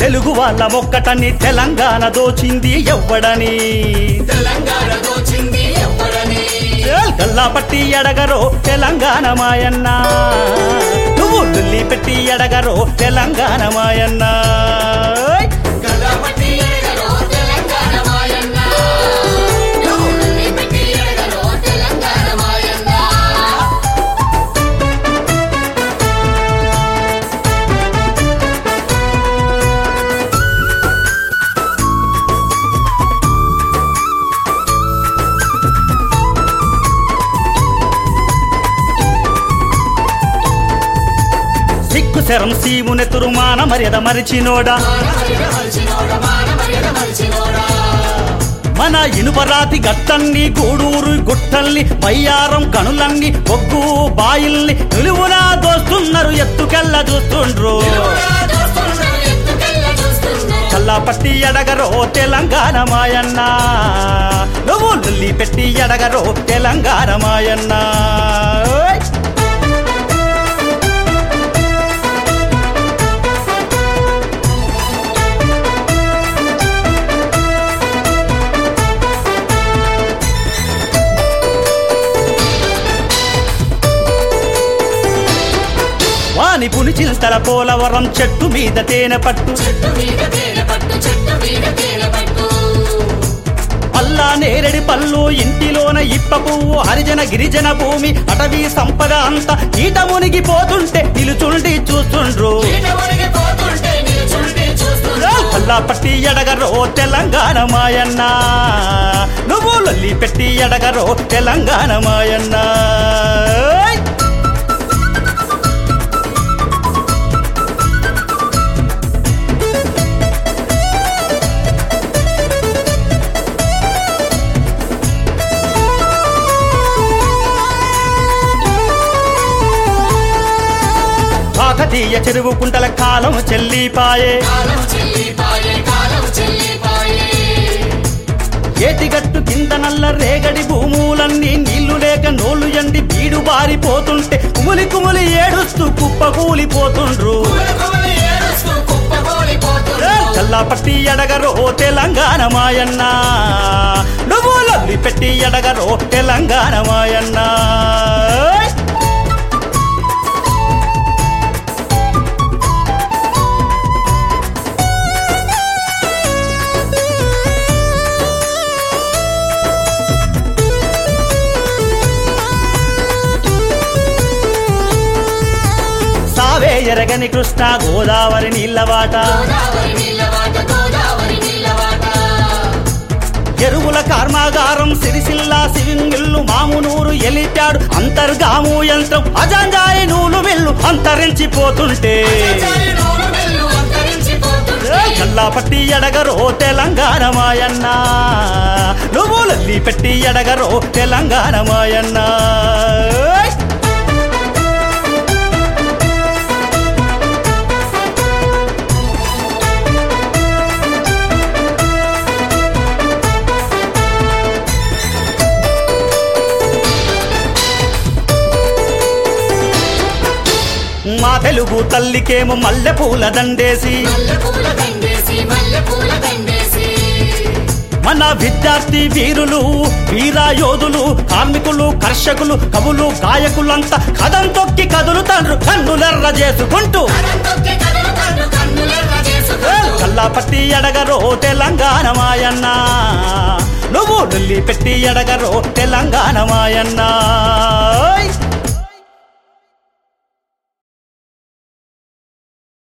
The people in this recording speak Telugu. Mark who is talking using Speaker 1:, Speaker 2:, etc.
Speaker 1: తెలుగు వాళ్ళ మొక్కటని తెలంగాణ దోచింది ఎవ్వడని
Speaker 2: తెలంగాణ దోచింది ఎవ్వడని
Speaker 1: గల్లా పట్టి ఎడగరో తెలంగాణ మాయన్న నువ్వు ఢిల్లీ పెట్టి ఎడగరో తెలంగాణ మాయన్న
Speaker 2: గల్లబట్టి ఎడగలో తెలంగాణ మాయన్న నువ్వు పెట్టి ఎడగలో తెలంగాణ మాయన్న
Speaker 1: సిగ్గు శరం సీమునెతురు మాన మర్యాద మరిచినోడా
Speaker 2: మానమర్యాద మరిచినోడా మానమర్యాద మరిచినోడా
Speaker 1: మన ఇనుపరాతి గట్టన్ని గూడూరు గుట్టల్ని పయ్యారం కనులన్ని ఒగ్గు బాయిల్ని నిలువునా దోస్తున్నారు ఎత్తుకెళ్ళ చూస్తుండ్రు
Speaker 2: ఎవరా దోస్తున్నారు ఎత్తుకెళ్ళ చూస్తున్నారు
Speaker 1: కల్లా పట్టి ఎడగరో తెలంగాణ మాయన్న నువ్వు ఢిల్లీ పెట్టి ఎడగరో తెలంగాణ మాయన్న ఓయ్! వాని పులిచిల్తల పోలవరం చెట్టు మీద తేనె పట్టు
Speaker 2: చెట్టు మీద తేనె పట్టు చెట్టు మీద తేనె పట్టు
Speaker 1: అల్లా నేరడి పళ్ళు ఇంటిలోన ఇప్ప పువ్వు హరిజన గిరిజన భూమి అటవీ సంపద అంతా ఈట మునిగిపోతుంటే నిలుచుండి చూస్తుండ్రు
Speaker 2: ఈట ఒరిగిపోతుంటే నిల్చుండి చూస్తున్నారు
Speaker 1: అల్లా పట్టి ఎడగరో తెలంగాణ మాయన్న నువ్వు లల్లి పెట్టి ఎడగరో తెలంగాణ మాయన్న ఓయ్! కాకతీయ చెరువు కుంటల కాలం చెల్లిపాయే
Speaker 2: కాలం చెల్లిపాయే కాలం చెల్లిపాయే
Speaker 1: ఏటిగట్టు కింద నల్ల రేగడి భూములన్నీ నీళ్లు లేక నోళ్లు ఎండి బీడు బారిపోతుంటే కుములి కుములి ఏడుస్తూ కుప్ప కూలిపోతుండ్రు
Speaker 2: కుమలి ఏడుస్తూ కుప్పకూలిపోతున్నారు
Speaker 1: చల్లా పట్టి ఎడగరో తెలంగాణ మాయన్న నువ్వు లల్లి పెట్టి ఎడగరో తెలంగాణ మాయన్న సావే ఎరగని కృష్ణ గోదావరి నీళ్ళవాట
Speaker 2: గోదావరి నీళ్ళవాట గోదావరి నీళ్ళవాట
Speaker 1: ఎరువుల కర్మాగారం సిరిసిల్ల సివింగిల్లు మామునూరు ఎలిపాడు అంతర్గాము యంత్రం అజాంజాయి నూలు మిల్లు అంతరించిపోతుంటే
Speaker 2: చాలి నూనె వెళ్ళు అంతరించిపోతుంది
Speaker 1: చల్లా పట్టి ఎడగరో తెలంగాణ మాయన్న నువ్వు లల్లి పెట్టి ఎడగరో తెలంగాణ మాయన్న ఓయ్! మా తెలుగు తల్లికేమో మల్లె పూల దండేసి
Speaker 2: మల్లె పూల దండేసి మల్లె పూల దండేసి
Speaker 1: మన విద్యార్థి వీరులు వీరాయోధులు కార్మికులు కర్షకులు కవులు గాయకులంతా కథం తొక్కి కదులుతాండ్రు కన్నులెర్ర చేసుకుంటూ
Speaker 2: కరం తొక్కి కదులుతాడు కన్నులెర్ర చేసుకుంటూ
Speaker 1: కల్లా పట్టి ఎడగరో తెలంగాణ మాయన్న నువ్వు ఢిల్లీ పెట్టి ఎడగరో తెలంగాణ మాయన్న